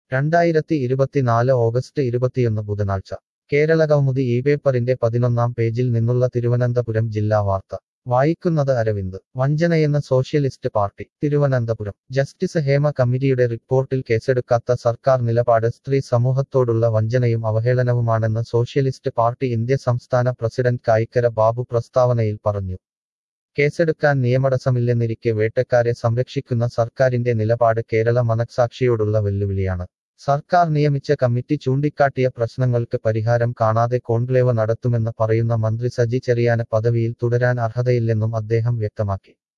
രണ്ടായിരത്തി ഇരുപത്തിനാല് ഓഗസ്റ്റ് ഇരുപത്തിയൊന്ന് ബുധനാഴ്ച കേരള കൗമുദി ഈ പേപ്പറിന്റെ പതിനൊന്നാം പേജിൽ നിന്നുള്ള തിരുവനന്തപുരം ജില്ലാ വാർത്ത വായിക്കുന്നത് അരവിന്ദ് വഞ്ചനയെന്ന് socialist party Thiruvananthapuram justice Hema കമ്മിറ്റിയുടെ റിപ്പോർട്ടിൽ കേസെടുക്കാത്ത സർക്കാർ നിലപാട് സ്ത്രീ സമൂഹത്തോടുള്ള വഞ്ചനയും അവഹേളനവുമാണെന്ന് സോഷ്യലിസ്റ്റ് പാർട്ടി ഇന്ത്യ സംസ്ഥാന പ്രസിഡന്റ് കായിക്കര ബാബു പ്രസ്താവനയിൽ പറഞ്ഞു കേസെടുക്കാൻ നിയമടസമില്ലെന്നിരിക്കെ വേട്ടക്കാരെ സംരക്ഷിക്കുന്ന സർക്കാരിന്റെ നിലപാട് കേരള മനസാക്ഷിയോടുള്ള വെല്ലുവിളിയാണ് സർക്കാർ നിയമിച്ച കമ്മിറ്റി ചൂണ്ടിക്കാട്ടിയ പ്രശ്നങ്ങൾക്ക് പരിഹാരം കാണാതെ കോൺക്ലേവ് നടത്തുമെന്ന് പറയുന്ന മന്ത്രി സജി ചെറിയാന് പദവിയിൽ തുടരാൻ അർഹതയില്ലെന്നും അദ്ദേഹം വ്യക്തമാക്കി